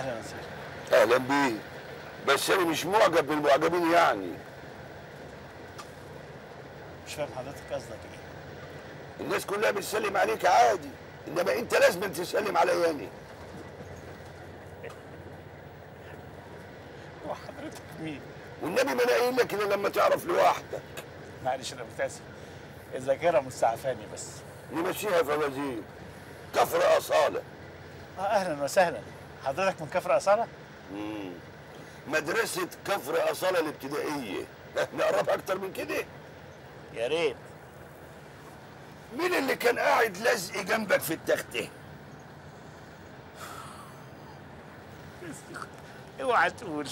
اهلا وسهلا اهلا بيه بس انا مش معجب بالمعجبين يعني مش فاهم حضرتك قصدك ايه الناس كلها بتسلم عليك عادي انما انت لازم تسلم عليا انا هو حضرتك مين والنبي ما انا قايل لك الا لما تعرف لوحدك معلش انا متاسف الذاكره مستعفاني بس نمشيها فوازير كفر اصاله اه اهلا وسهلا حضرتك من كفر اصاله مم. مدرسه كفر اصاله الابتدائيه نقربها اكتر من كده يا ريت مين اللي كان قاعد لزق جنبك في التخته اوعى تقول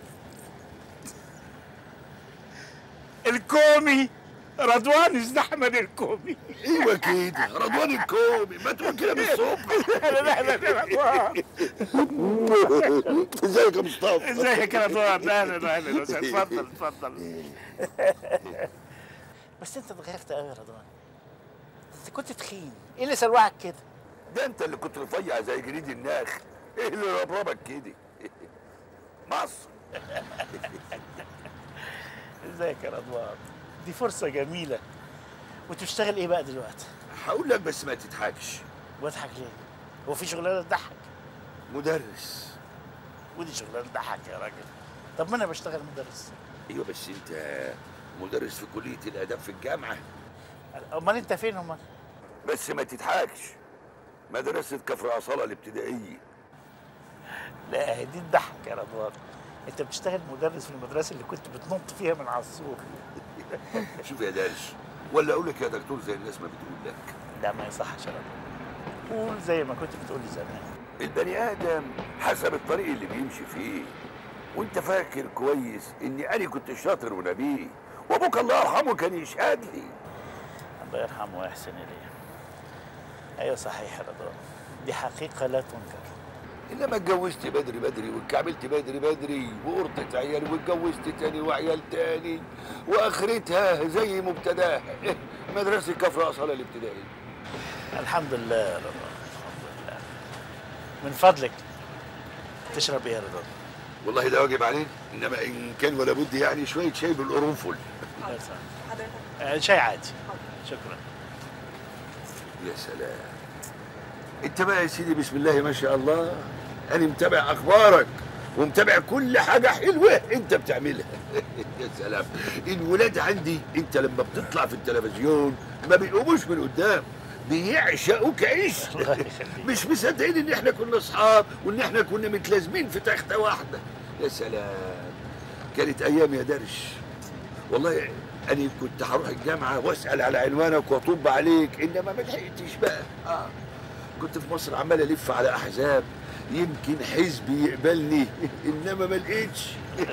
الكومي رضوان ازدحمد الكومي ايوه كده رضوان الكومي ما تقول كده من الصبح لا لا لا يا رضوان ازيك يا مصطفى ازيك يا رضوان اهلا اهلا وسهلا اتفضل اتفضل بس انت اتغيرت قوي يا رضوان انت كنت تخين ايه اللي سلوعك كده ده انت اللي كنت رفيع زي جريد الناخ ايه اللي ربربك كده مصر ازيك يا رضوان دي فرصة جميلة وتشتغل ايه بقى دلوقتي؟ هقول لك بس ما تضحكش واضحك ليه؟ هو في شغلانة تضحك؟ مدرس ودي شغلانة تضحك يا راجل طب ما انا بشتغل مدرس ايوه بس انت مدرس في كليه الاداب في الجامعه امال انت فين امال؟ بس ما تضحكش مدرسه كفر اصاله الابتدائيه لا هي دي تضحك يا رضوان انت بتشتغل مدرس في المدرسة اللي كنت بتنط فيها من على السور شوف يا درش ولا اقول لك يا دكتور زي الناس ما بتقول لك لا ما يصحش يا رضوان قول زي ما كنت بتقول لي زمان البني ادم حسب الطريق اللي بيمشي فيه وانت فاكر كويس اني انا كنت شاطر ونبيه وابوك الله يرحمه كان يشهد لي الله يرحمه ويحسن اليه ايوه صحيح يا رضوان دي حقيقة لا تنكر انما اتجوزت بدري بدري واتكعبلت بدري بدري وقرطت عيال واتجوزت تاني وعيال تاني واخرتها زي مبتداها إيه، مدرسه كفر اصاله الابتدائي الحمد لله يا رضوان الحمد لله من فضلك تشرب ايه يا رضوان؟ والله ده واجب عليك انما ان كان ولا بد يعني شويه شاي بالقرنفل يا سلام. آه، شاي عادي شكرا يا سلام انت بقى يا سيدي بسم الله ما شاء الله انا متابع اخبارك ومتابع كل حاجه حلوه انت بتعملها يا سلام الولاد عندي انت لما بتطلع في التلفزيون ما بيقوموش من قدام بيعشقوك عيش الله يخليك. مش مصدقين ان احنا كنا اصحاب وان احنا كنا متلازمين في تخته واحده يا سلام كانت ايام يا درش والله انا كنت هروح الجامعه واسال على عنوانك واطب عليك انما ما لحقتش بقى آه. كنت في مصر عمال الف على احزاب يمكن حزبي يقبلني انما ما لقيتش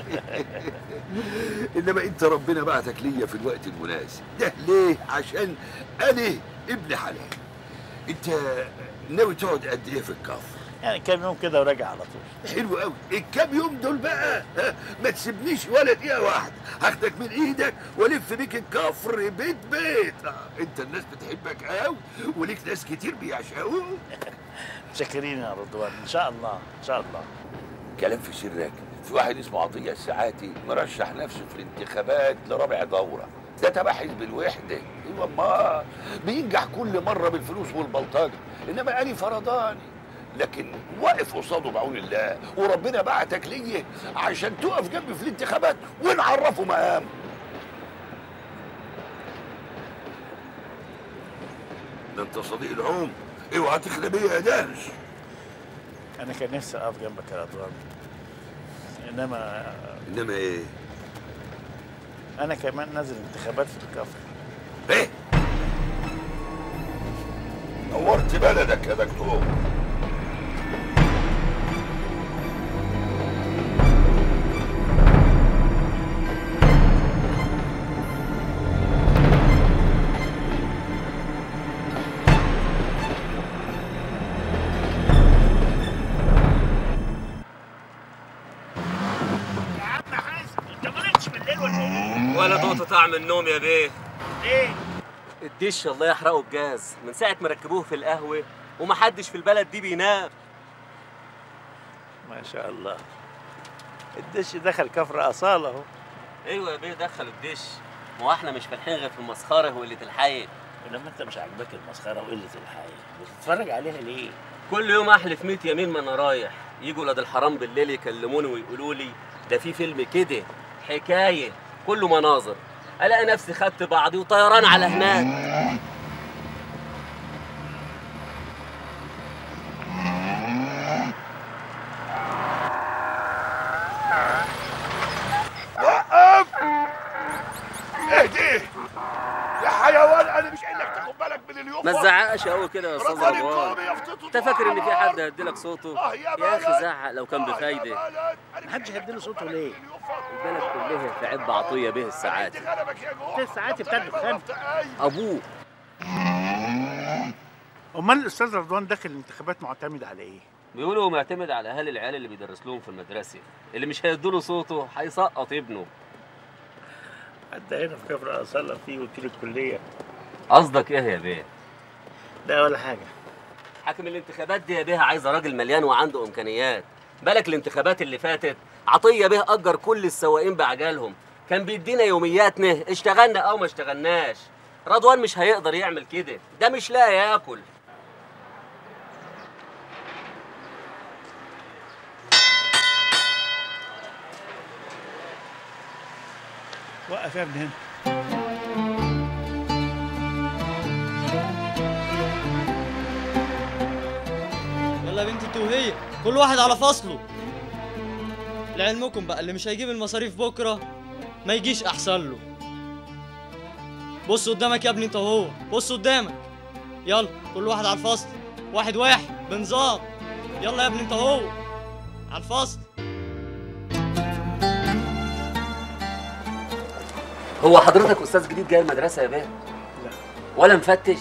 انما انت ربنا بعتك ليا في الوقت المناسب ده ليه عشان انا ابن حلال انت ناوي تقعد قد ايه في الكفر يعني كام يوم كده وراجع على طول حلو قوي الكام يوم دول بقى ها، ما تسيبنيش ولا دقيقه واحده هاخدك من ايدك والف بيك الكفر بيت بيت آه، انت الناس بتحبك قوي وليك ناس كتير بيعشقوك متشكرين يا رضوان ان شاء الله ان شاء الله كلام في سرك في واحد اسمه عطيه الساعاتي مرشح نفسه في الانتخابات لرابع دوره ده تبع حزب الوحده ايوه ما بينجح كل مره بالفلوس والبلطجه انما انا فرضاني لكن واقف قصاده بعون الله وربنا بعتك ليا عشان تقف جنبي في الانتخابات ونعرفه مقام ده انت صديق العمر اوعى تخلى بيا يا دهش انا كان نفسي اقف جنبك يا رضوان انما انما ايه انا كمان نازل انتخابات في الكفر ايه نورت بلدك يا دكتور يا عم حازم انت ما نمتش بالليل ولا ايه؟ ولا ضغط طعم النوم يا بيه ليه؟ الدش الله يحرقه الجاز من ساعة ما ركبوه في القهوة ومحدش في البلد دي بينام ما شاء الله الدش دخل كفر اصاله اهو ايوه يا بيه دخلوا الدش ما هو احنا مش فالحين غير في المسخره وقله الحي ولما انت مش عاجباك المسخره وقله الحياه بتتفرج عليها ليه؟ كل يوم احلف 100 يمين ما انا رايح يجوا ولاد الحرام بالليل يكلموني ويقولوا لي ده في فيلم كده حكايه كله مناظر الاقي نفسي خدت بعضي وطيران على هناك اهدي يا حيوان انا مش قايل لك تاخد بالك من اليوفط ما تزعقش قوي كده يا استاذ رضوان رضوان القومي يفتطوا انت فاكر ان في على حد هيديلك صوته آه يا يا اخي بلد. زعق لو كان آه يا بفايده بلد. أنا مش محدش قايل لك هيديله تاخد صوته بالك ليه؟ من اليوفط. البلد كلها في عب عطيه به الساعات أنت غلبك يا جوع. إيه الساعات بتاعت أيوة، الخام؟ أيوة. ابوه امال الاستاذ رضوان داخل الانتخابات معتمد على ايه؟ بيقولوا معتمد على اهالي العيال اللي بيدرس لهم في المدرسه اللي مش هيدوا له صوته هيسقط ابنه حتى هنا في كفر اصاله في وكيل الكليه قصدك ايه يا بيه ده ولا حاجه حاكم الانتخابات دي يا بيه عايزه راجل مليان وعنده امكانيات بالك الانتخابات اللي فاتت عطيه بيه اجر كل السواقين بعجالهم كان بيدينا يومياتنا اشتغلنا او ما اشتغلناش رضوان مش هيقدر يعمل كده ده مش لاقي ياكل وقف يا ابني هنا يلا يا بنت انت وهي كل واحد على فصله لعلمكم بقى اللي مش هيجيب المصاريف بكره ما يجيش احسن له بص قدامك يا ابني انت وهو بص قدامك يلا كل واحد على الفصل واحد واحد بنظام يلا يا ابني انت وهو على الفصل هو حضرتك استاذ جديد جاي المدرسه يا بيه لا ولا مفتش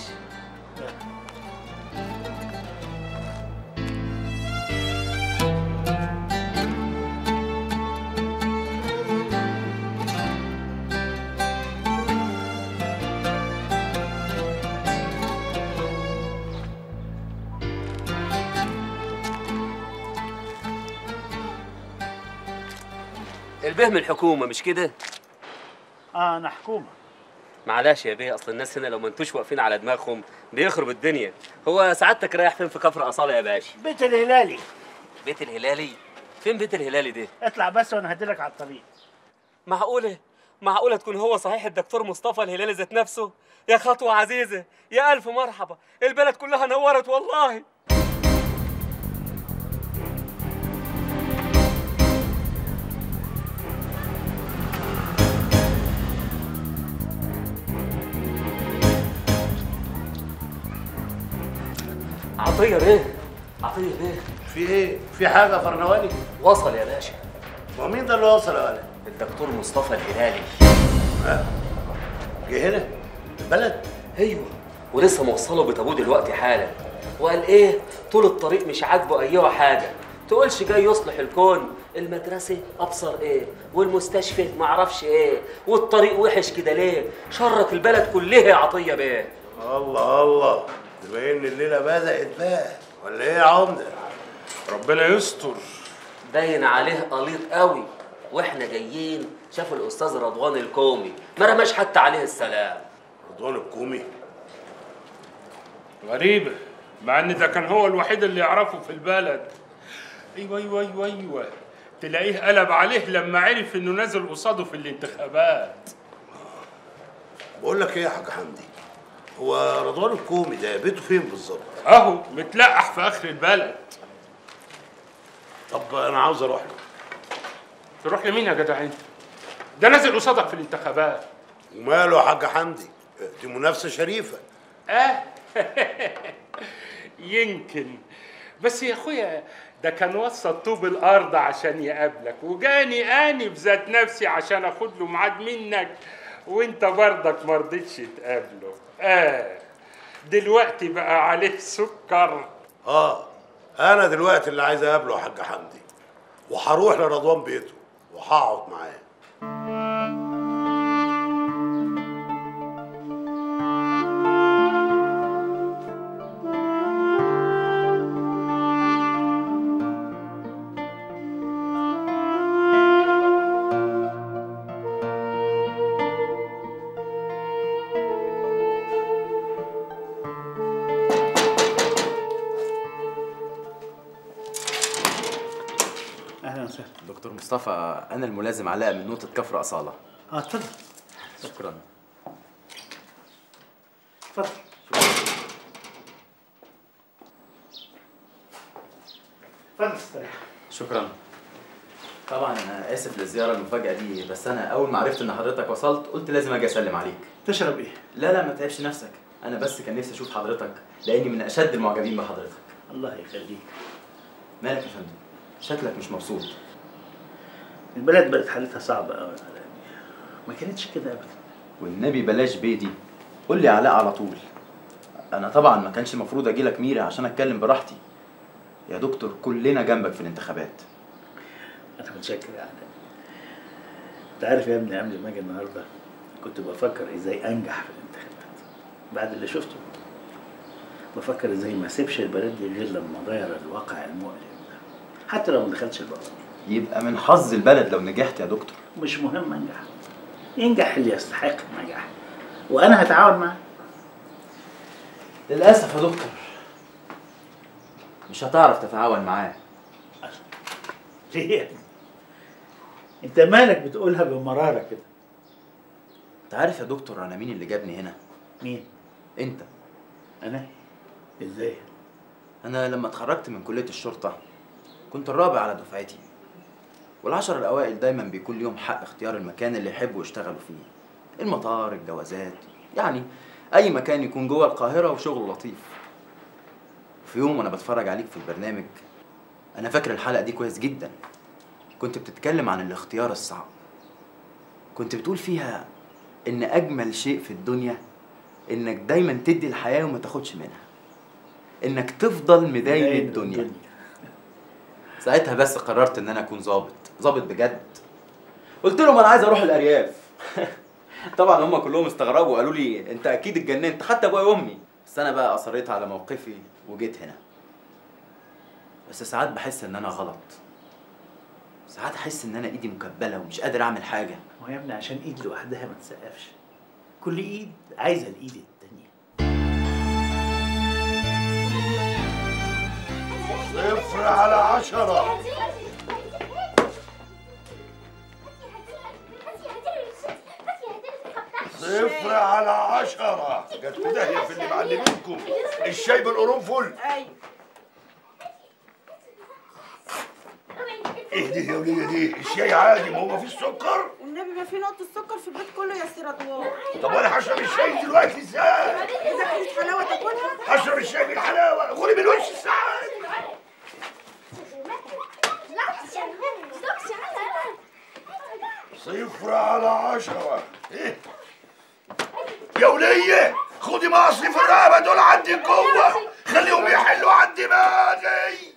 البيه من الحكومه مش كده اه انا حكومه معلش يا بيه اصل الناس هنا لو ما انتوش واقفين على دماغهم بيخرب الدنيا هو سعادتك رايح فين في كفر اصاله يا باشا بيت الهلالي بيت الهلالي فين بيت الهلالي ده اطلع بس وانا هديلك على الطريق معقوله معقوله تكون هو صحيح الدكتور مصطفى الهلالي ذات نفسه يا خطوه عزيزه يا الف مرحبا البلد كلها نورت والله عطيه بيه عطيه بيه في ايه؟ في حاجة فرنواني؟ وصل يا باشا ومين ده اللي وصل يا ولد؟ الدكتور مصطفى الهلالي جه هنا؟ البلد؟ ايوه ولسه موصله بتابوه دلوقتي حالا وقال ايه طول الطريق مش عاجبه ايوه حاجه تقولش جاي يصلح الكون المدرسة أبصر إيه والمستشفى معرفش إيه والطريق وحش كده ليه شرك البلد كلها يا عطية بيه الله الله تبقى ان الليلة بدأت بقى ولا ايه يا عمدة؟ ربنا يستر باين عليه قليط قوي واحنا جايين شافوا الأستاذ رضوان الكومي ما رماش حتى عليه السلام رضوان الكومي غريبة مع ان ده كان هو الوحيد اللي يعرفه في البلد ايوه ايوه ايوه ايوه تلاقيه قلب عليه لما عرف انه نازل قصاده في الانتخابات بقول لك ايه يا حاج حمدي؟ هو رضوان الكومي ده بيته فين بالظبط؟ اهو متلقح في اخر البلد طب انا عاوز اروح له تروح لمين يا جدع انت ده نازل قصادك في الانتخابات وماله يا حاج حمدي؟ دي منافسة شريفة اه يمكن بس يا اخويا ده كان وسط طوب الارض عشان يقابلك وجاني اني بذات نفسي عشان اخد له ميعاد منك وانت برضك ما رضيتش تقابله اه دلوقتي بقى عليه سكر اه انا دلوقتي اللي عايز اقابله يا حاج حمدي وهروح لرضوان بيته وهقعد معاه وسهلا دكتور مصطفى انا الملازم علاء من نقطه كفر اصاله اه اتفضل شكرا اتفضل اتفضل استريح شكرا طبعا انا اسف للزياره المفاجاه دي بس انا اول ما عرفت ان حضرتك وصلت قلت لازم اجي اسلم عليك تشرب ايه؟ لا لا ما تتعبش نفسك انا بس كان نفسي اشوف حضرتك لاني من اشد المعجبين بحضرتك الله يخليك مالك يا فندم شكلك مش مبسوط البلد بقت حالتها صعبة قوي ما كانتش كده ابدا والنبي بلاش بيدي قول لي علاء على طول انا طبعا ما كانش المفروض اجي لك ميري عشان اتكلم براحتي يا دكتور كلنا جنبك في الانتخابات انا متشكر يا علاء انت عارف يا ابني قبل ما اجي النهارده كنت بفكر ازاي انجح في الانتخابات بعد اللي شفته بفكر ازاي ما اسيبش البلد دي غير لما اغير الواقع المؤلم ده حتى لو ما دخلتش البرلمان يبقى من حظ البلد لو نجحت يا دكتور مش مهم انجح ينجح اللي يستحق النجاح وانا هتعاون معاه للاسف يا دكتور مش هتعرف تتعاون معاه ليه يا ابني؟ انت مالك بتقولها بمرارة كده انت عارف يا دكتور انا مين اللي جابني هنا مين انت انا ازاي انا لما اتخرجت من كليه الشرطه كنت الرابع على دفعتي والعشر الاوائل دايما بيكون ليهم حق اختيار المكان اللي يحبوا يشتغلوا فيه المطار الجوازات يعني اي مكان يكون جوه القاهره وشغل لطيف في يوم وانا بتفرج عليك في البرنامج انا فاكر الحلقه دي كويس جدا كنت بتتكلم عن الاختيار الصعب كنت بتقول فيها ان اجمل شيء في الدنيا انك دايما تدي الحياه وما تاخدش منها انك تفضل مداين الدنيا ساعتها بس قررت ان انا اكون ظابط ظابط بجد قلت لهم انا عايز اروح الارياف طبعا هم كلهم استغربوا وقالوا لي انت اكيد اتجننت حتى ابويا وامي بس انا بقى اصريت على موقفي وجيت هنا بس ساعات بحس ان انا غلط ساعات احس ان انا ايدي مكبله ومش قادر اعمل حاجه ما هو يا ابني عشان ايد لوحدها ما تسقفش كل ايد عايزه الايد التانية صفر على عشرة صفر على عشرة جت في داهية في اللي معلمينكم الشاي بالقرنفل ايوه ايه دي يا ولية دي الشاي عادي ما هو مفيش سكر والنبي ما في نقطة سكر في البيت كله يا سير اطوار طب وانا هشرب الشاي دلوقتي ازاي اذا كانت حلاوة تاكلها هشرب الشاي بالحلاوة غوري من وش الساعة صفر على عشرة ايه يا ولية خدي مصري في الرقبة دول عندي جوه خليهم يحلوا عند دماغي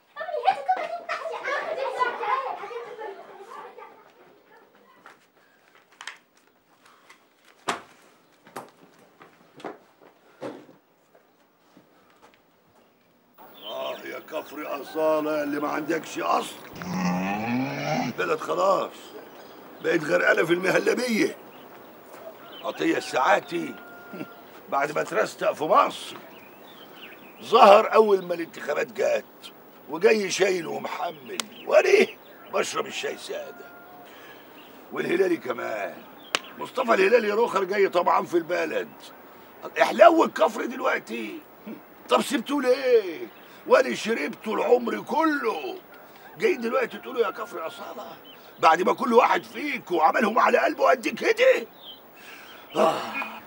اه يا كفر أصالة اللي ما عندكش أصل بلد خلاص بقت غرقانة في المهلبية عطية الساعاتي بعد ما ترستق في مصر ظهر أول ما الانتخابات جات وجاي شايل ومحمل وأنا بشرب الشاي سادة والهلالي كمان مصطفى الهلالي روخر جاي طبعا في البلد احلو الكفر دلوقتي طب سبتوه ليه؟ وانا شربته العمر كله جايين دلوقتي تقولوا يا كفر أصالة بعد ما كل واحد فيكم عملهم على قلبه قد كده آه.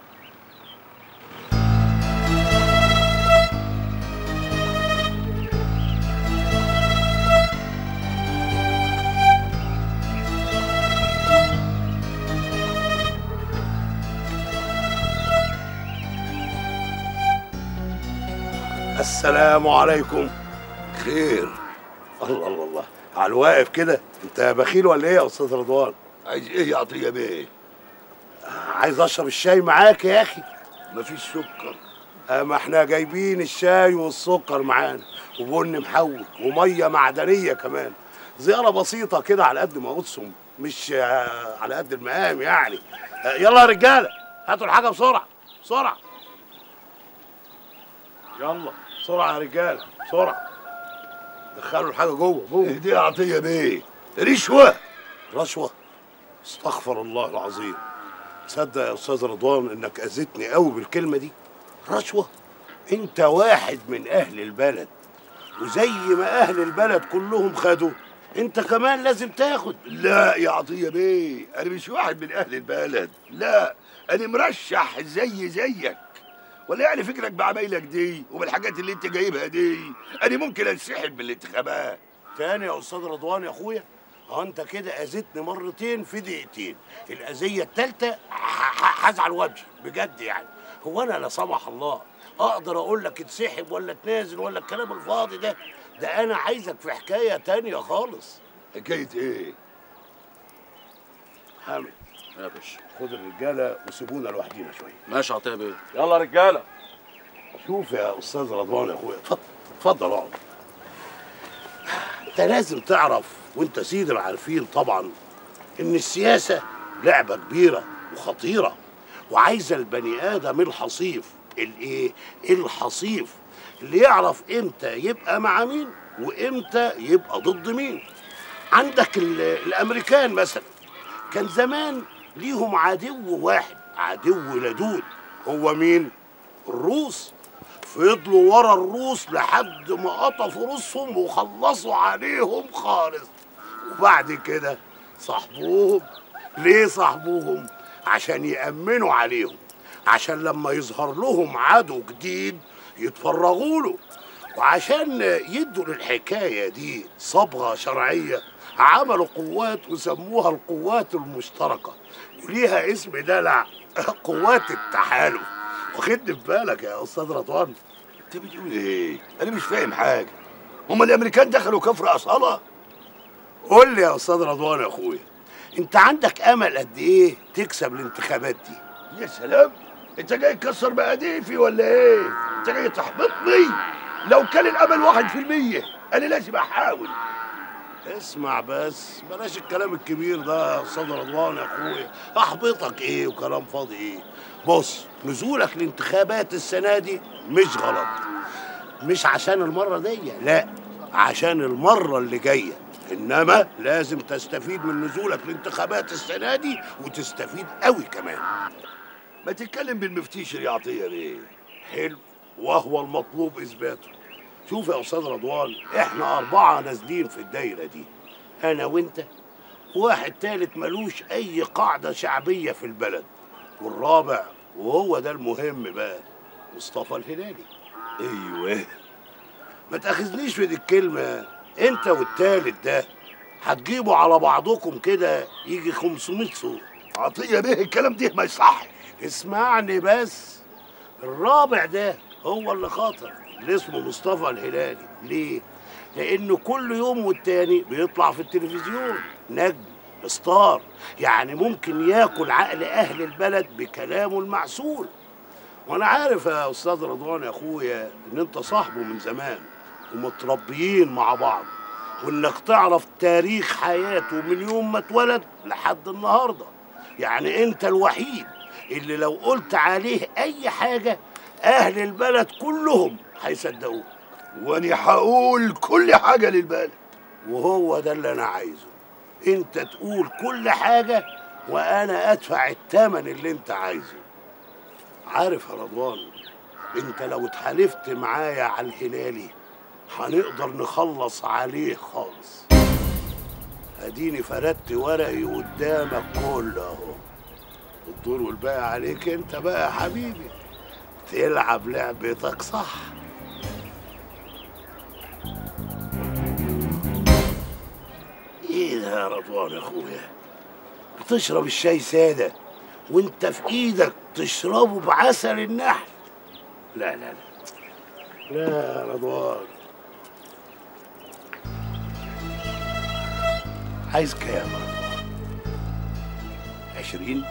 السلام عليكم خير الله الله الله على الواقف كده انت بخيل ولا ايه يا استاذ رضوان عايز ايه يا عطيه بيه عايز اشرب الشاي معاك يا اخي مفيش سكر اما احنا جايبين الشاي والسكر معانا وبن محوج وميه معدنيه كمان زياره بسيطه كده على قد ما اقصهم مش آه، على قد المقام يعني آه، يلا يا رجاله هاتوا الحاجه بسرعه بسرعه يلا بسرعه يا رجاله بسرعه دخلوا الحاجه جوه جوه اهدي يا عطيه بيه رشوة رشوة استغفر الله العظيم تصدق يا استاذ رضوان انك اذيتني قوي بالكلمه دي رشوه انت واحد من اهل البلد وزي ما اهل البلد كلهم خدوا انت كمان لازم تاخد لا يا عطية بيه أنا مش واحد من أهل البلد لا أنا مرشح زي زيك ولا يعني فكرك بعمايلك دي وبالحاجات اللي أنت جايبها دي أنا ممكن أنسحب من الانتخابات تاني يا استاذ رضوان يا اخويا ها انت كده اذيتني مرتين في دقيقتين الاذيه التالته ح- ح- هزعل وجهي بجد يعني هو انا لا سمح الله اقدر اقول لك اتسحب ولا تنازل ولا الكلام الفاضي ده ده انا عايزك في حكايه تانية خالص حكاية إيه؟ حامد يا باشا خد الرجاله وسيبونا لوحدينا شويه ماشي عطيه بيه يلا يا رجاله شوف يا استاذ رضوان يا اخويا اتفضل اتفضل اقعد انت لازم تعرف وانت سيد العارفين طبعا ان السياسه لعبه كبيره وخطيره وعايزه البني ادم الحصيف الايه الحصيف اللي يعرف امتى يبقى مع مين وامتى يبقى ضد مين عندك ال- الامريكان مثلا كان زمان ليهم عدو واحد عدو لدود هو مين الروس فضلوا ورا الروس لحد ما قطفوا روسهم وخلصوا عليهم خالص وبعد كده صاحبوهم ليه صاحبوهم عشان يأمنوا عليهم عشان لما يظهر لهم عدو جديد يتفرغوا له وعشان يدوا للحكاية دي صبغة شرعية عملوا قوات وسموها القوات المشتركة وليها اسم دلع قوات التحالف واخدني في بالك يا استاذ رضوان أنت بتقول إيه؟ أنا مش فاهم حاجة هما الأمريكان دخلوا كفر أصالة؟ قول لي يا استاذ رضوان يا اخويا انت عندك امل قد ايه تكسب الانتخابات دي يا سلام أنت جاي تكسر مقاديفي ولا إيه؟ أنت جاي تحبطني؟ لو كان الأمل واحد في المية أنا لازم أحاول اسمع بس بلاش الكلام الكبير ده يا استاذ رضوان يا اخويا احبطك ايه وكلام فاضي ايه بص نزولك الانتخابات السنه دي مش غلط مش عشان المره دي لا عشان المره اللي جايه انما لازم تستفيد من نزولك الانتخابات السنه دي وتستفيد قوي كمان ما تتكلم بالمفتيشر يا عطية بيه حلو وهو المطلوب اثباته شوف يا استاذ رضوان احنا اربعه نازلين في الدايره دي انا وانت واحد تالت ملوش اي قاعده شعبيه في البلد والرابع وهو ده المهم بقى مصطفى الهلالي أيوه ما تاخذنيش في دي الكلمه انت والتالت ده هتجيبوا على بعضكم كده يجي 500 صوت عطية بيه الكلام ده ما يصحش اسمعني بس الرابع ده هو اللي خاطر اللي اسمه مصطفى الهلالي ليه؟ لأنه كل يوم والتاني بيطلع في التلفزيون نجم ستار يعني ممكن ياكل عقل أهل البلد بكلامه المعسول وأنا عارف يا أستاذ رضوان يا أخويا إن أنت صاحبه من زمان ومتربيين مع بعض وإنك تعرف تاريخ حياته من يوم ما اتولد لحد النهارده يعني أنت الوحيد اللي لو قلت عليه اي حاجه اهل البلد كلهم هيصدقوك وأنا هقول كل حاجة للبلد وهو ده اللي انا عايزه انت تقول كل حاجه وانا ادفع الثمن اللي انت عايزه عارف يا رضوان انت لو اتحالفت معايا على الهلالي هنقدر نخلص عليه خالص اديني فردت ورقي قدامك كله اهو الدور والباقي عليك انت بقى يا حبيبي تلعب لعبتك صح ايه ده يا رضوان يا اخويا بتشرب الشاي ساده وانت في ايدك تشربه بعسل النحل لا لا لا لا يا رضوان عايز كام يا رضوان عشرين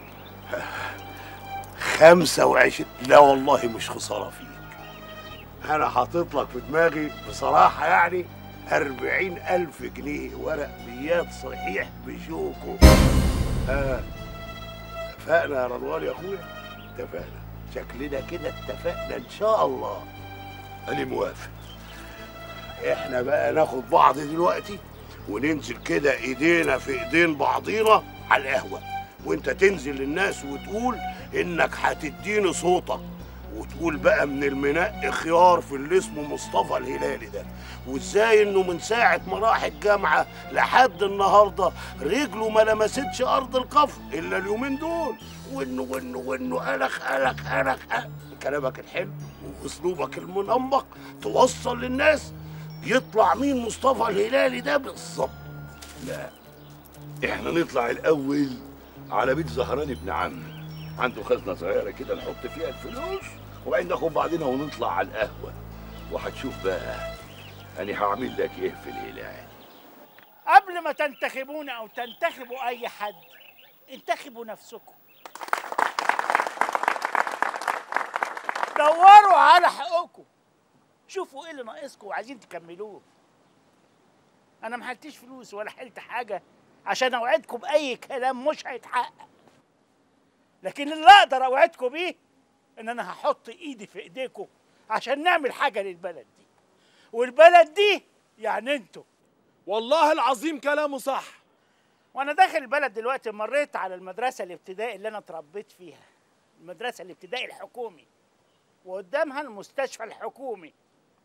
خمسة وعشرين لا والله مش خسارة فيك أنا حاطط لك في دماغي بصراحة يعني أربعين ألف جنيه ورق بيات صحيح بشوكه آه. اتفقنا يا رضوان يا أخويا اتفقنا شكلنا كده اتفقنا إن شاء الله أنا موافق احنا بقى ناخد بعض دلوقتي وننزل كده ايدينا في ايدين بعضينا على القهوه وانت تنزل للناس وتقول انك هتديني صوتك وتقول بقى من المنق خيار في اللي اسمه مصطفى الهلالي ده وازاي انه من ساعه ما راح الجامعه لحد النهارده رجله ما لمستش ارض القفر الا اليومين دول وانه وانه وانه الخ الخ الخ ألخ. كلامك الحلو واسلوبك المنمق توصل للناس يطلع مين مصطفى الهلالي ده بالظبط لا احنا نطلع الاول على بيت زهران ابن عمي عنده خزنه صغيره كده نحط فيها الفلوس وبعدين ناخد بعضنا ونطلع على القهوه وهتشوف بقى انا هعمل لك ايه في الهلال قبل ما تنتخبونا او تنتخبوا اي حد انتخبوا نفسكم دوروا على حقوقكم شوفوا ايه اللي ناقصكم وعايزين تكملوه انا ما حلتش فلوس ولا حلت حاجه عشان اوعدكم باي كلام مش هيتحقق لكن اللي اقدر اوعدكم بيه ان انا هحط ايدي في ايديكم عشان نعمل حاجه للبلد دي والبلد دي يعني انتوا والله العظيم كلامه صح وانا داخل البلد دلوقتي مريت على المدرسه الابتدائي اللي انا اتربيت فيها المدرسه الابتدائي الحكومي وقدامها المستشفى الحكومي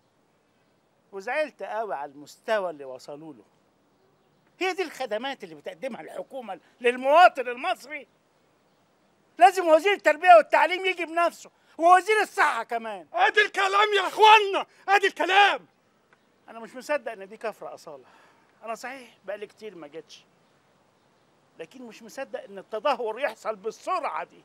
وزعلت قوي على المستوى اللي وصلوا له هي دي الخدمات اللي بتقدمها الحكومه للمواطن المصري لازم وزير التربيه والتعليم يجي بنفسه ووزير الصحه كمان ادي الكلام يا اخوانا ادي الكلام انا مش مصدق ان دي كفره اصاله انا صحيح بقالي كتير ما جيتش لكن مش مصدق ان التدهور يحصل بالسرعه دي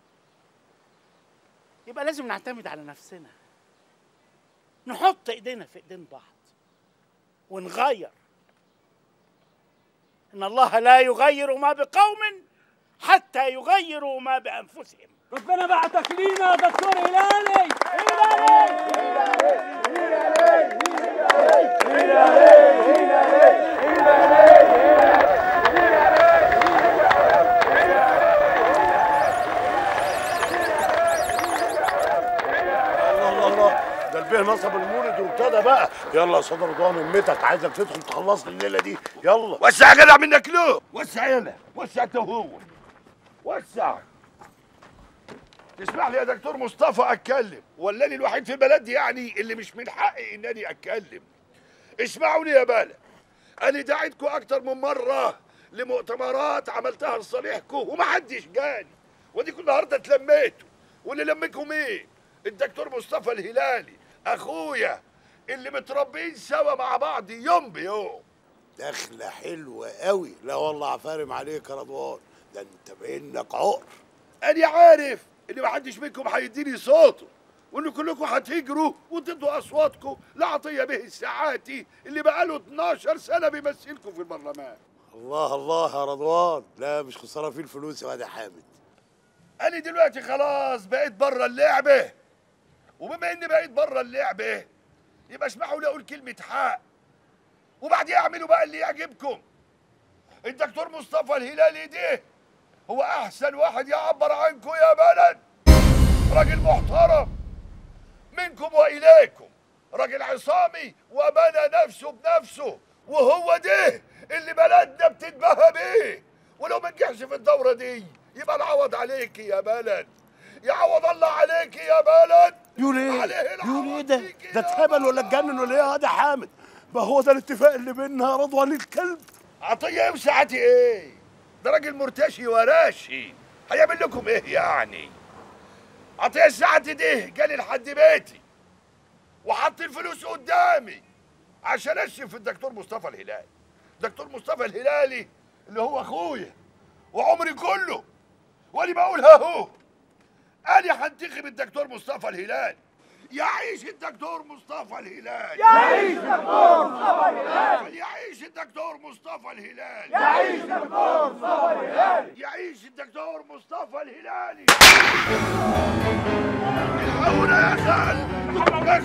يبقى لازم نعتمد على نفسنا نحط ايدينا في ايدين بعض ونغير ان الله لا يغير ما بقوم حتى يغيروا ما بانفسهم ربنا بعتك لينا يا دكتور هلالي الله الله الله ده البيه نصب المولد وابتدى بقى يلا يا صدر رضوان امتك عايزك تدخل تخلص لي الليله دي يلا وسع يا جدع منك له وسع يلا وسع انت وهو وسع تسمح لي يا دكتور مصطفى اتكلم ولا انا الوحيد في البلد دي يعني اللي مش من حقي انني اتكلم اسمعوني يا بلا انا دعيتكم اكتر من مره لمؤتمرات عملتها لصالحكم ومحدش جاني وديكم النهارده اتلميتوا واللي لمكم ايه الدكتور مصطفى الهلالي اخويا اللي متربيين سوا مع بعض يوم بيوم دخله حلوه قوي لا والله عفارم عليك يا رضوان ده انت بانك عقر انا عارف ان محدش منكم هيديني صوته وان كلكم هتهجروا وتدوا اصواتكم لعطيه به الساعاتي اللي بقاله 12 سنه بيمثلكم في البرلمان الله الله يا رضوان لا مش خساره فيه الفلوس يا واد يا حامد انا دلوقتي خلاص بقيت بره اللعبه وبما اني بقيت بره اللعبه يبقى اسمحوا لي اقول كلمه حق وبعدين اعملوا بقى اللي يعجبكم الدكتور مصطفى الهلالي ده هو احسن واحد يعبر عنكم يا بلد راجل محترم منكم واليكم راجل عصامي وبنى نفسه بنفسه وهو ده اللي بلدنا بتتباهى بيه ولو ما نجحش في الدوره دي يبقى العوض عليك يا بلد يعوض الله عليك يا بلد يقول ايه عليه يقول ايه العوض ده فيك ده يا اتهبل ولا اتجنن ولا ايه يا واد يا حامد ما هو ده الاتفاق اللي بيننا يا رضوان الكلب عطيه وسعتي ايه ده راجل مرتشي وراشي هيعمل لكم ايه يعني عطيه ساعتي ده جالي لحد بيتي وحط الفلوس قدامي عشان اشرف في الدكتور مصطفى الهلالي دكتور مصطفى الهلالي اللي هو اخويا وعمري كله وانا بقولها اهو انا هنتخب الدكتور مصطفى الهلالي يعيش الدكتور مصطفى الهلالي يعيش الدكتور مصطفى الهلالي يعيش الدكتور مصطفى الهلالي يعيش الدكتور مصطفى الهلالي يعيش الدكتور مصطفى الهلالي الحقونا يا خال يا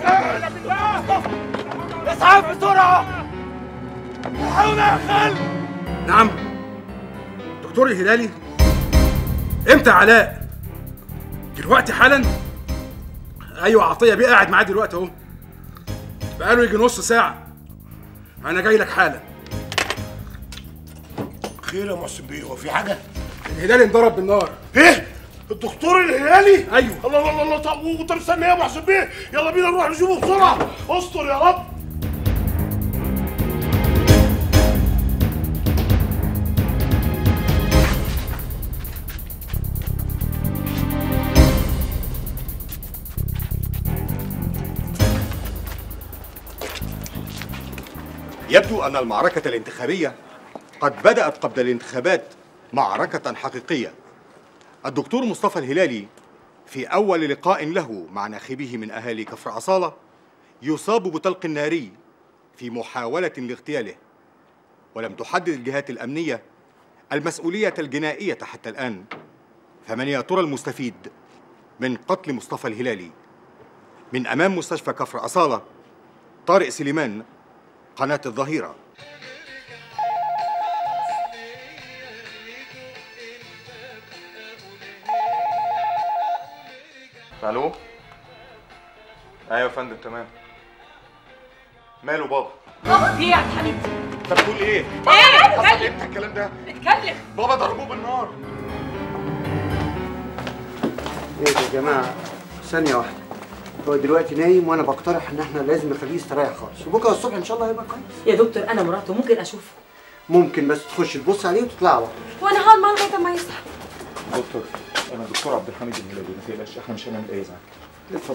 خال اسعاف بسرعه الحقونا يا خال نعم دكتور الهلالي امتى يا علاء دلوقتي حالا ايوه عطيه بيه قاعد معاه دلوقتي اهو بقاله يجي نص ساعه انا جاي لك حالا خير يا محسن بيه هو في حاجه الهلال انضرب بالنار ايه الدكتور الهلالي ايوه الله الله الله طب طب استنى يا محسن بيه يلا بينا نروح نشوفه بسرعه استر يا رب يبدو أن المعركة الانتخابية قد بدأت قبل الانتخابات معركة حقيقية الدكتور مصطفى الهلالي في أول لقاء له مع ناخبيه من أهالي كفر أصالة يصاب بطلق ناري في محاولة لاغتياله ولم تحدد الجهات الأمنية المسؤولية الجنائية حتى الآن فمن يا ترى المستفيد من قتل مصطفى الهلالي من أمام مستشفى كفر أصالة طارق سليمان قناة الظهيرة الو ايوه يا فندم تمام ماله بابا بابا في ايه يا عبد الحميد؟ انت بتقول ايه ايه حصل اتكلم امتى الكلام ده اتكلم بابا ضربوه بالنار ايه ده يا جماعه ثانيه واحده هو دلوقتي نايم وانا بقترح ان احنا لازم نخليه يستريح خالص وبكره الصبح ان شاء الله هيبقى كويس يا دكتور انا مراته ممكن اشوفه ممكن بس تخش تبص عليه وتطلع على طول وانا هقعد معاه لغايه ما يصحى دكتور انا دكتور عبد الحميد الهلالي ما تقلقش احنا مش هنعمل اي ازعاج اتفضل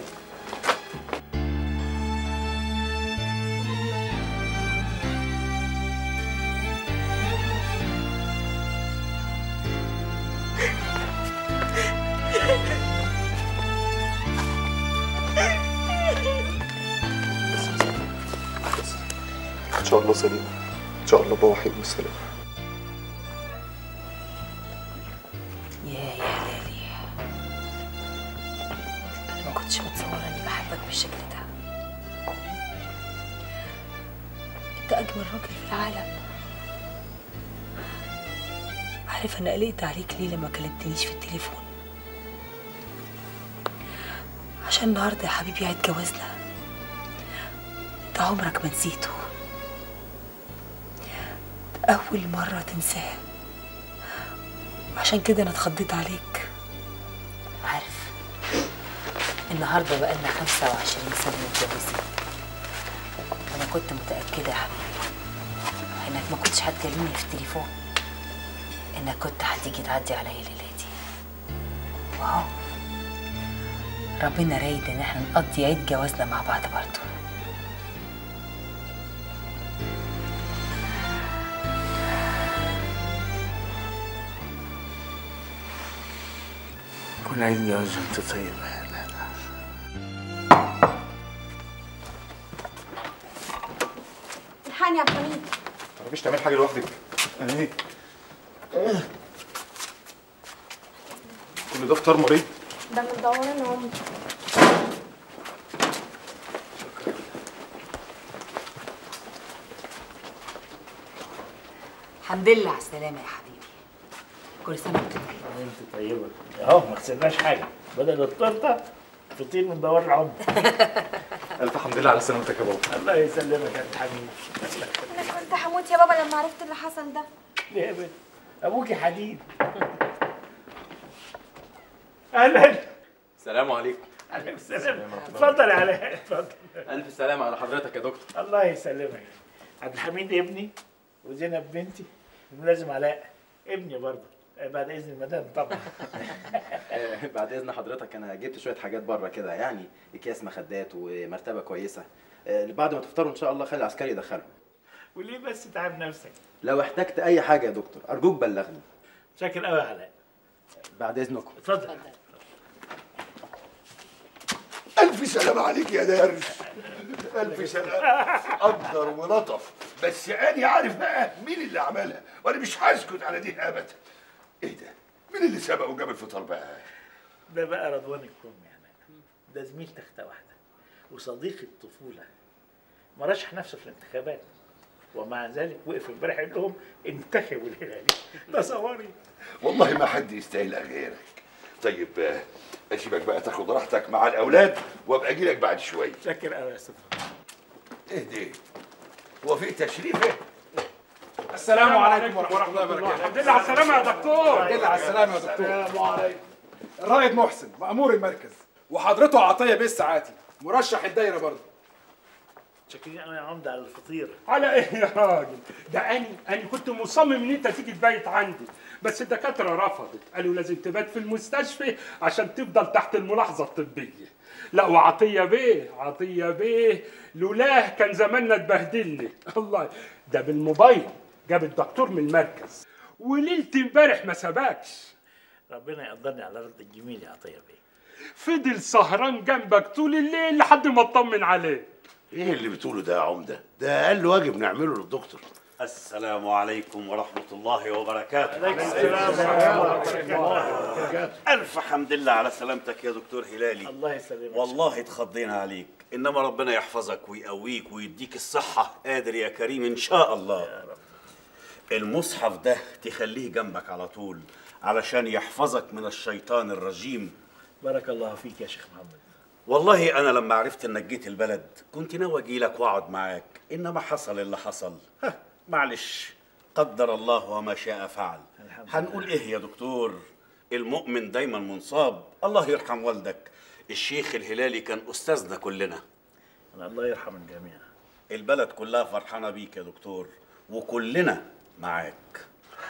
ان شاء الله سليم ان شاء الله بابا هيقوم السلام يا يا هلالي انا ما كنتش متصوره اني بحبك بالشكل ده انت اجمل راجل في العالم عارف انا قلقت عليك ليه لما كلمتنيش في التليفون عشان النهارده يا حبيبي عيد جوازنا انت عمرك ما نسيته أول مرة تنساه عشان كده أنا اتخضيت عليك عارف النهاردة بقالنا 25 سنة متجوزين أنا كنت متأكدة يا حبيبي إنك ما كنتش هتكلمني في التليفون إنك كنت هتيجي تعدي عليا ليلتي واو ربنا رايد إن احنا نقضي عيد جوازنا مع بعض برضه كل عيد جواز وانت طيب يا هلا الحقني يا عبد الحميد ما تعرفيش تعمل حاجه لوحدك انا ايه كل ده فطار مريض ده مدورة انا عمري الحمد لله على السلامة يا حبيبي كل سنة وانت طيب انت طيبه اهو ما خسرناش حاجه بدل التورته فطير من دوار العمر الف حمد لله على سلامتك يا بابا الله يسلمك يا عبد الحميد انا كنت هموت يا بابا لما عرفت اللي حصل ده ليه يا بنت ابوكي حديد اهلا السلام عليكم عليكم السلام اتفضل يا علاء اتفضل الف سلامه على حضرتك يا دكتور الله يسلمك عبد الحميد ابني وزينب بنتي ولازم علاء ابني برضه بعد اذن المدام طبعا آه، بعد اذن حضرتك انا جبت شويه حاجات بره كده يعني اكياس مخدات ومرتبه كويسه آه، بعد ما تفطروا ان شاء الله خلي العسكري يدخلهم وليه بس تعب نفسك لو احتجت اي حاجه يا دكتور ارجوك بلغني شاكر قوي يا علاء بعد اذنكم اتفضل ألف سلام عليك يا دارس ألف سلام قدر ولطف بس أنا عارف بقى مين اللي عملها وأنا مش هسكت على دي أبدا إيه ده؟ مين اللي سبق وجاب الفطار بقى؟ ده بقى رضوان الكوم يعني ده زميل تختة واحدة وصديق الطفولة مرشح نفسه في الانتخابات ومع ذلك وقف امبارح يقول لهم انتخبوا الهلالي تصوري والله ما حد يستاهل غيرك طيب آه، أسيبك بقى تاخد راحتك مع الأولاد وأبقى أجي لك بعد شوية شاكر قوي يا استاذ إيه ده؟ هو في تشريف إيه؟ السلام عليكم ورحمه الله وبركاته الحمد لله على السلامه يا دكتور الحمد لله على السلامه يا دكتور السلام عليكم الرائد محسن مأمور المركز وحضرته عطيه بيه الساعاتي مرشح الدايره برضه شكرين انا يا عمده على الفطير على ايه يا راجل ده انا انا كنت مصمم ان انت تيجي تبيت عندي بس الدكاتره رفضت قالوا لازم تبات في المستشفى عشان تفضل تحت الملاحظه الطبيه لا وعطيه بيه عطيه بيه لولاه كان زماننا اتبهدلنا الله ده بالموبايل جاب الدكتور من المركز وليله امبارح ما سبكش ربنا يقدرني على رد الجميل يا عطيه بيه فضل سهران جنبك طول الليل لحد ما اطمن عليه ايه اللي بتقوله ده يا عمده ده اقل واجب نعمله للدكتور السلام عليكم ورحمة الله وبركاته عليكم السلام ورحمة الله وبركاته ألف حمد لله على سلامتك يا دكتور هلالي الله يسلمك والله اتخضينا عليك إنما ربنا يحفظك ويقويك ويديك الصحة قادر يا كريم إن شاء الله المصحف ده تخليه جنبك على طول علشان يحفظك من الشيطان الرجيم بارك الله فيك يا شيخ محمد والله أنا لما عرفت إنك جيت البلد كنت ناوي أجيلك وأقعد معاك إنما حصل اللي حصل ها معلش قدر الله وما شاء فعل هنقول إيه يا دكتور المؤمن دايما منصاب الله يرحم والدك الشيخ الهلالي كان أستاذنا كلنا أنا الله يرحم الجميع البلد كلها فرحانة بيك يا دكتور وكلنا معاك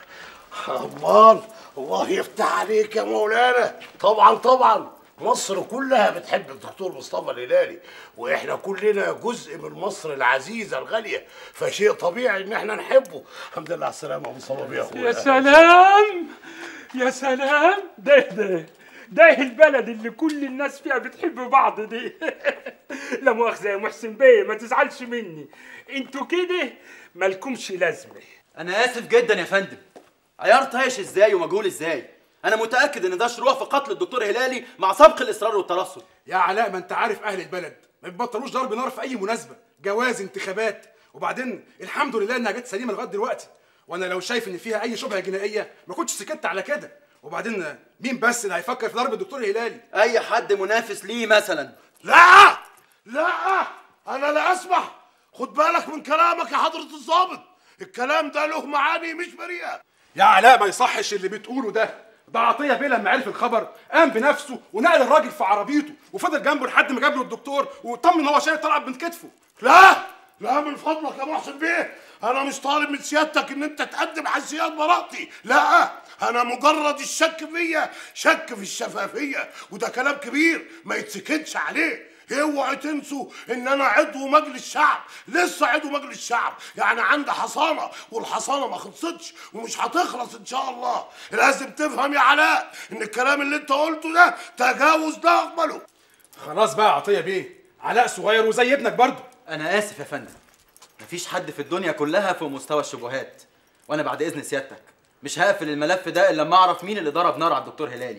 امال الله يفتح عليك يا مولانا طبعا طبعا مصر كلها بتحب الدكتور مصطفى الهلالي واحنا كلنا جزء من مصر العزيزه الغاليه فشيء طبيعي ان احنا نحبه الحمد لله على السلامه يا مصطفى بيه يا اخويا يا سلام يا سلام ده ده ده البلد اللي كل الناس فيها بتحب بعض دي لا مؤاخذة يا محسن بيه ما تزعلش مني انتوا كده مالكمش لازمة انا اسف جدا يا فندم عيار طايش ازاي ومجهول ازاي انا متاكد ان ده شروع في قتل الدكتور هلالي مع سبق الاصرار والترصد يا علاء ما انت عارف اهل البلد ما بيبطلوش ضرب نار في اي مناسبه جواز انتخابات وبعدين الحمد لله انها جت سليمه لغايه دلوقتي وانا لو شايف ان فيها اي شبهه جنائيه ما كنتش سكت على كده وبعدين مين بس اللي هيفكر في ضرب الدكتور هلالي اي حد منافس ليه مثلا لا لا انا لا اسمح خد بالك من كلامك يا حضره الضابط الكلام ده له معاني مش بريئه يا علاء ما يصحش اللي بتقوله ده ده عطيه بيه لما عرف الخبر قام بنفسه ونقل الراجل في عربيته وفضل جنبه لحد ما جاب له الدكتور واطمن ان هو شايل طلعت بنت كتفه لا لا من فضلك يا محسن بيه انا مش طالب من سيادتك ان انت تقدم حسيات براءتي لا انا مجرد الشك فيا شك في الشفافيه وده كلام كبير ما يتسكتش عليه اوعوا تنسوا ان انا عضو مجلس شعب لسه عضو مجلس شعب يعني عندي حصانه والحصانه ما خلصتش ومش هتخلص ان شاء الله لازم تفهم يا علاء ان الكلام اللي انت قلته ده تجاوز لا اقبله خلاص بقى عطيه بيه علاء صغير وزي ابنك برضه انا اسف يا فندم مفيش حد في الدنيا كلها في مستوى الشبهات وانا بعد اذن سيادتك مش هقفل الملف ده الا لما اعرف مين اللي ضرب نار على الدكتور هلالي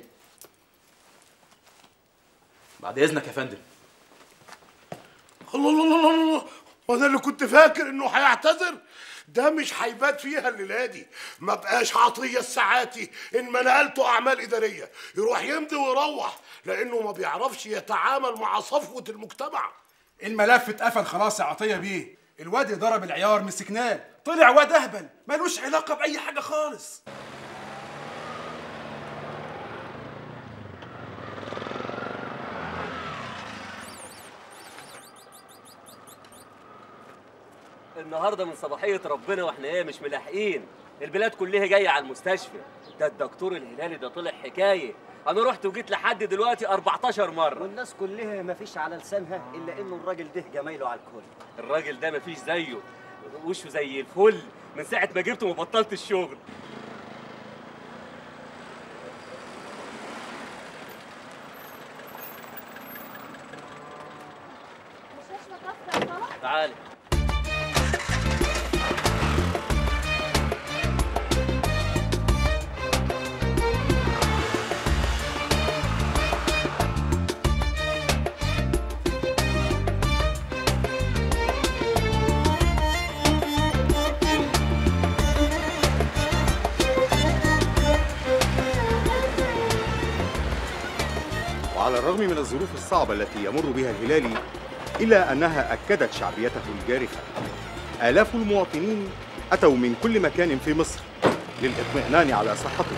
بعد اذنك يا فندم الله الله الله الله وانا اللي كنت فاكر انه هيعتذر ده مش هيبات فيها الليله دي ما بقاش عطيه الساعاتي ان ما نقلته اعمال اداريه يروح يمضي ويروح لانه ما بيعرفش يتعامل مع صفوه المجتمع الملف اتقفل خلاص يا عطيه بيه الواد اللي ضرب العيار مسكناه طلع واد اهبل ملوش علاقه باي حاجه خالص النهارده من صباحيه ربنا واحنا ايه مش ملاحقين البلاد كلها جايه على المستشفى ده الدكتور الهلالي ده طلع حكايه انا رحت وجيت لحد دلوقتي 14 مره والناس كلها ما فيش على لسانها الا انه الراجل ده جمايله على الكل الراجل ده مفيش زيه وشه زي الفل من ساعه ما جبته ما بطلت الشغل تعالي وعلى الرغم من الظروف الصعبة التي يمر بها الهلالي إلا أنها أكدت شعبيته الجارفة آلاف المواطنين أتوا من كل مكان في مصر للإطمئنان على صحته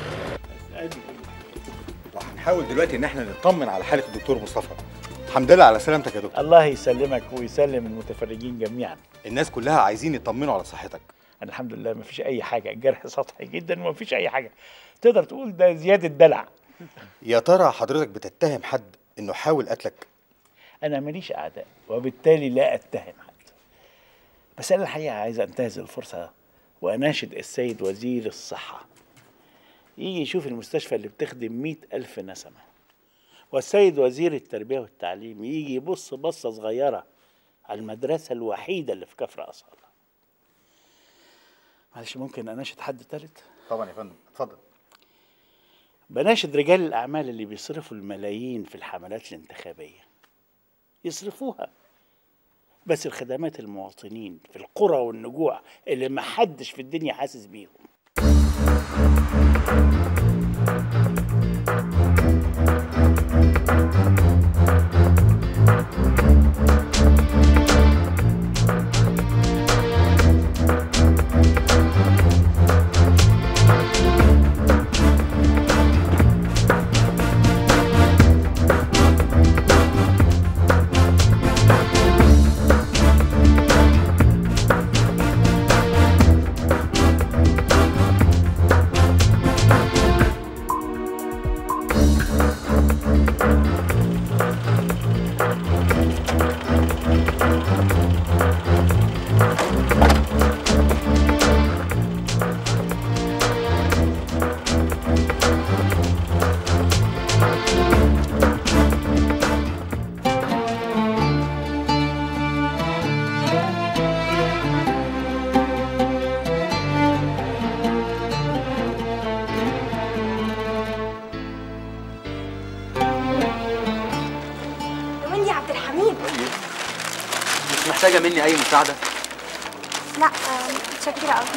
وهنحاول دلوقتي إن احنا نطمن على حالة الدكتور مصطفى الحمد لله على سلامتك يا دكتور الله يسلمك ويسلم المتفرجين جميعا الناس كلها عايزين يطمنوا على صحتك الحمد لله ما فيش اي حاجه الجرح سطحي جدا وما فيش اي حاجه تقدر تقول ده زياده دلع يا ترى حضرتك بتتهم حد إنه حاول قتلك انا ماليش اعداء وبالتالي لا اتهم حد بس انا الحقيقه عايز انتهز الفرصه واناشد السيد وزير الصحه يجي يشوف المستشفى اللي بتخدم مئة ألف نسمة والسيد وزير التربية والتعليم يجي يبص بصة صغيرة على المدرسة الوحيدة اللي في كفر أصالة معلش ممكن أناشد حد تالت؟ طبعا يا فندم اتفضل بناشد رجال الأعمال اللي بيصرفوا الملايين في الحملات الانتخابية يصرفوها بس الخدمات المواطنين في القرى والنجوع اللي محدش في الدنيا حاسس بيهم وين يا عبد الحميد مش محتاجه مني اي مساعده لا آه، متشكرة قوي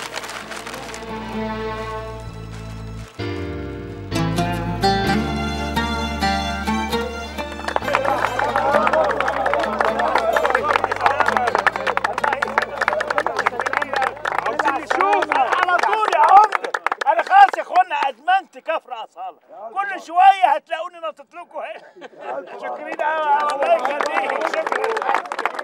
شوف على طول يا عمده انا خلاص يا اخوانا ادمنت كفر اصاله كل شويه هتلاقوني نطت لكم هنا شكرين قوي الله يخليك شكرا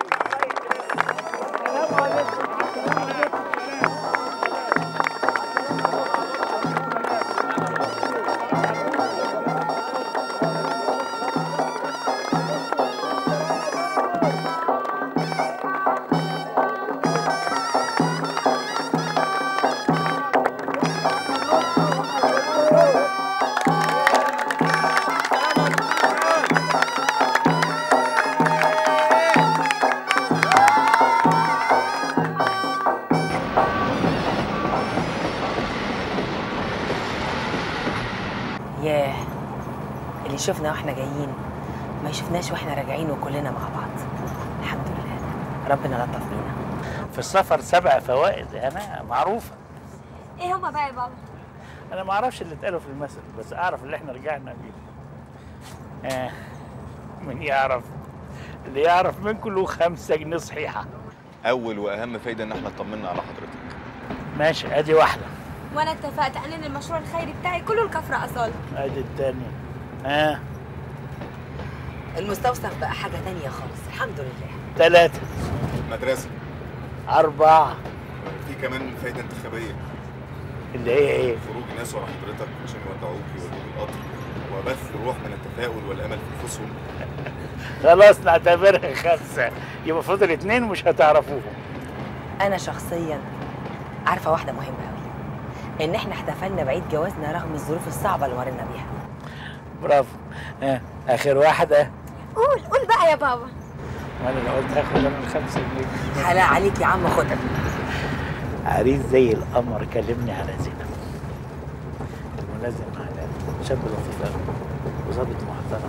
ياه اللي شفنا واحنا جايين ما يشوفناش واحنا راجعين وكلنا مع بعض الحمد لله ربنا لطف بينا في السفر سبع فوائد انا معروفه ايه هما بقى يا بابا انا ما اعرفش اللي اتقالوا في المثل بس اعرف اللي احنا رجعنا بيه آه. من يعرف اللي يعرف منكم له خمسة جنيه صحيحة اول واهم فايده ان احنا اطمنا على حضرتك ماشي ادي واحدة وانا اتفقت انقل المشروع الخيري بتاعي كله لكفر اصاله ادي التانية ها المستوصف بقى حاجة تانية خالص الحمد لله ثلاثة مدرسه أربعة في كمان فايده انتخابيه اللي هي ايه؟ خروج ناس ورا حضرتك عشان يودعوك يودوك القطر وبث روح من التفاؤل والامل في نفوسهم خلاص نعتبرها خمسة يبقى فاضل اتنين مش هتعرفوهم أنا شخصيا عارفة واحدة مهمة أوي إن إحنا احتفلنا بعيد جوازنا رغم الظروف الصعبة اللي مرينا بيها برافو ها آخر واحدة قول قول بقى يا بابا وأنا اللي قلت هاخد أنا الخمسة جنيه حلا عليك يا عم خدها عريس زي القمر كلمني على زينب الملازم على شاب لطيف قوي وظابط محترم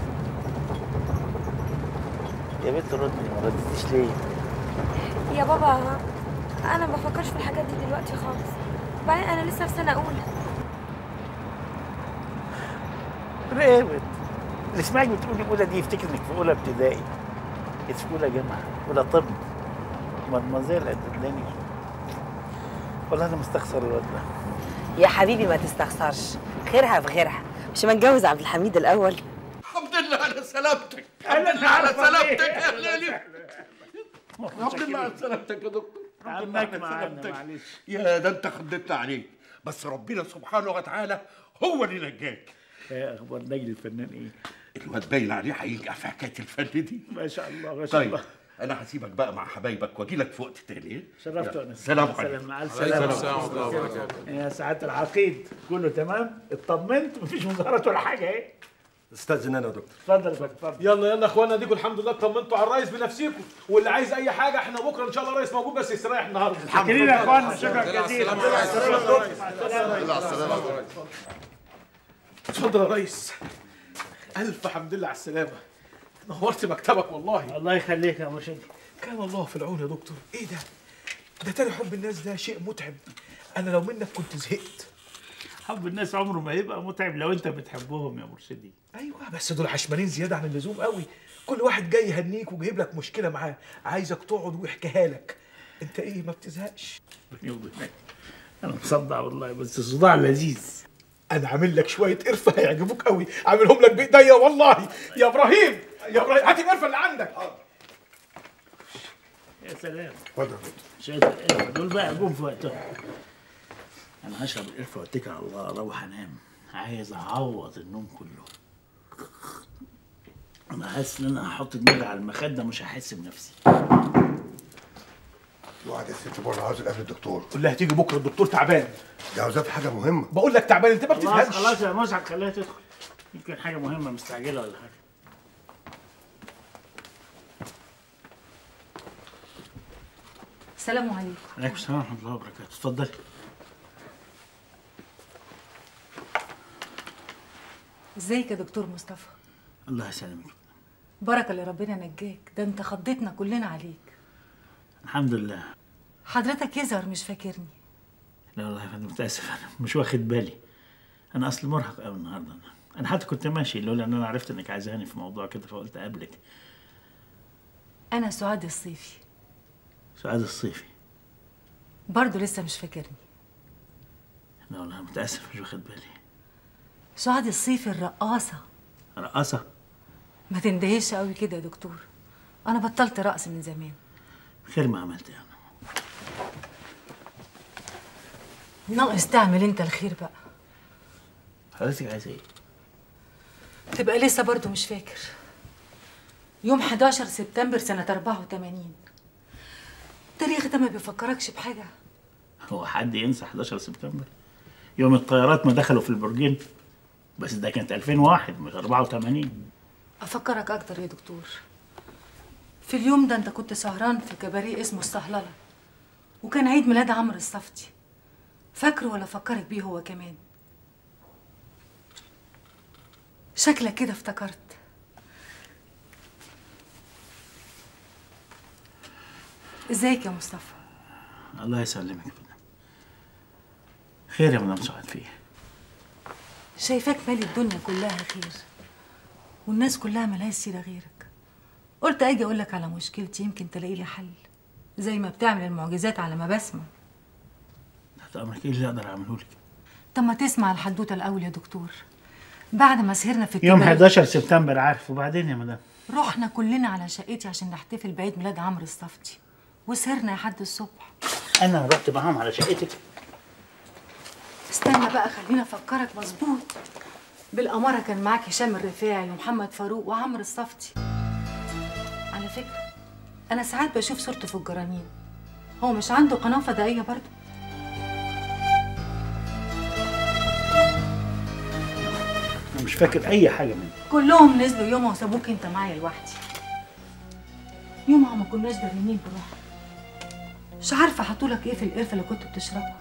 يا بنت ردني ما ردتيش ليه؟ يا بابا انا ما بفكرش في الحاجات دي دلوقتي خالص بعدين انا لسه في سنه اولى رقبت اللي سمعك بتقولي اولى دي يفتكر انك في اولى ابتدائي انت في اولى جامعه اولى طب مدمزيل قد الدنيا والله انا مستخسر الواد ده يا حبيبي ما تستخسرش خيرها في غيرها مش ما نتجوز عبد الحميد الاول الحمد لله على سلامتك أنا الحمد لله على عارفة سلامتك ليه. يا ليلي الحمد لله على سلامتك يا دكتور الحمد لله عمك على معانا سلامتك معلش يا ده انت خدتنا عليه بس ربنا سبحانه وتعالى هو اللي نجاك ايه اخبار نجل الفنان ايه؟ الواد باين عليه هينجح في حكايه الفن دي ما شاء الله ما شاء طيب الله انا هسيبك بقى مع حبايبك واجي لك في وقت تاني إيه؟ شرفت يلا. انا سلام سلام عليكم مع السلامه يا سعاده العقيد كله تمام اطمنت مفيش مظاهرات ولا حاجه ايه استاذن انا يا دكتور اتفضل يا فندم اتفضل يلا يلا يا اخوانا ديكوا الحمد لله اطمنتوا على الريس بنفسيكم واللي عايز اي حاجه احنا بكره ان شاء الله الريس موجود بس يستريح النهارده الحمد لله يا اخوانا شكرا جزيلا اتفضل يا ريس الف حمد لله على السلامه نورت مكتبك والله الله يخليك يا مرشدي كان الله في العون يا دكتور ايه ده ده تاني حب الناس ده شيء متعب انا لو منك كنت زهقت حب الناس عمره ما يبقى متعب لو انت بتحبهم يا مرشدي ايوه بس دول عشمانين زياده عن اللزوم قوي كل واحد جاي يهنيك وجايب لك مشكله معاه عايزك تقعد ويحكيها لك انت ايه ما بتزهقش بيني وبينك انا مصدع والله بس صداع لذيذ انا عامل لك شويه قرفه هيعجبوك قوي عاملهم لك بايديا والله يا ابراهيم يا ابراهيم هات القرفه اللي عندك يا سلام اتفضل شوية القرفة دول بقى جم في وقتهم انا هشرب القرفة واتكل على الله اروح انام عايز اعوض النوم كله انا حاسس ان انا هحط دماغي على المخدة مش هحس بنفسي الواحد يا ست بره عاوز قبل الدكتور قول لها هتيجي بكره الدكتور تعبان دي عاوزاه في حاجه مهمه بقول لك تعبان انت ما خلاص بتفهمش خلاص يا مسعد خليها تدخل يمكن حاجة مهمة مستعجلة ولا حاجة السلام عليكم عليكم السلام ورحمة الله وبركاته اتفضلي ازيك يا دكتور مصطفى الله يسلمك بركه اللي ربنا نجاك ده انت خضتنا كلنا عليك الحمد لله حضرتك يظهر مش فاكرني لا والله يا فندم متاسف انا مش واخد بالي انا اصل مرهق قوي النهارده انا انا حتى كنت ماشي لولا ان انا عرفت انك عايزاني في موضوع كده فقلت اقابلك انا سعاد الصيفي سعاد الصيفي برضه لسه مش فاكرني لا والله متاسف مش واخد بالي سعاد الصيفي الرقاصه رقاصه ما تندهش قوي كده يا دكتور انا بطلت رقص من زمان خير ما عملت يعني ناقص تعمل انت الخير بقى حضرتك عايزه ايه تبقى لسه برضه مش فاكر يوم 11 سبتمبر سنة 84 التاريخ ده ما بيفكركش بحاجة هو حد ينسى 11 سبتمبر يوم الطيارات ما دخلوا في البرجين بس ده كانت 2001 مش 84 أفكرك أكتر يا دكتور في اليوم ده أنت كنت سهران في كباريه اسمه الصهللة وكان عيد ميلاد عمرو الصفتي فاكره ولا فكرك بيه هو كمان شكلك كده افتكرت ازيك يا مصطفى الله يسلمك يا فندم خير يا مدام سعاد فيه شايفاك مالي الدنيا كلها خير والناس كلها ملهاش سيرة غيرك قلت اجي اقولك على مشكلتي يمكن تلاقي لي حل زي ما بتعمل المعجزات على ما بسمع تحت امرك ايه اللي اقدر اعمله لك طب ما تسمع الحدوته الاول يا دكتور بعد ما سهرنا في يوم الكباريه 11 سبتمبر عارف وبعدين يا مدام رحنا كلنا على شقتي عشان نحتفل بعيد ميلاد عمرو الصفتي وسهرنا لحد الصبح انا رحت معاهم على شقتك استنى بقى خلينا افكرك مظبوط بالأمارة كان معاك هشام الرفاعي ومحمد فاروق وعمرو الصفتي على فكرة أنا ساعات بشوف صورته في الجرانين هو مش عنده قناة فضائية برضه انا مش فاكر اي حاجه منه كلهم نزلوا يومها وسابوك انت معايا لوحدي يومها ما كناش داريين بروحنا مش عارفة حطولك ايه في القرفة اللي كنت بتشربها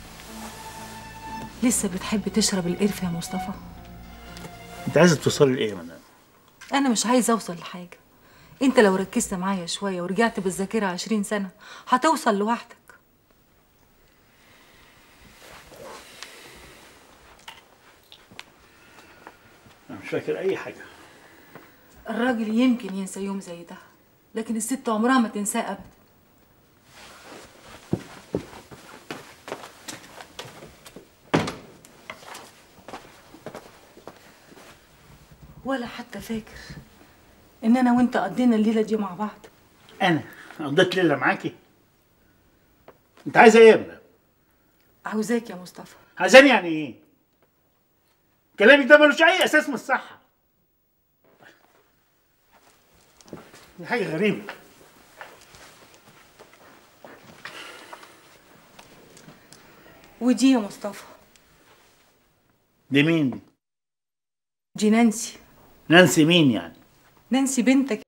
لسه بتحب تشرب القرفة يا مصطفى انت عايزه توصلي لايه يا مدام أنا مش عايزة أوصل لحاجة أنت لو ركزت معايا شوية ورجعت بالذاكرة عشرين سنة هتوصل لوحدك انا مش فاكر اي حاجه الراجل يمكن ينسى يوم زي ده لكن الست عمرها ما تنساه أبدا ولا حتى فاكر ان انا وانت قضينا الليله دي مع بعض انا قضيت ليله معاكي انت عايزه ايه يا ابني عاوزاك يا مصطفى عايزاني يعني ايه كلامك ده ملوش اي اساس من الصحه دي حاجه غريبه ودي يا مصطفى دي مين دي دي نانسي نانسي مين يعني نانسي بنتك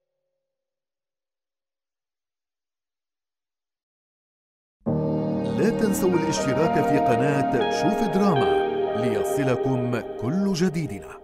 لا تنسوا الاشتراك في قناة شوف دراما ليصلكم كل جديدنا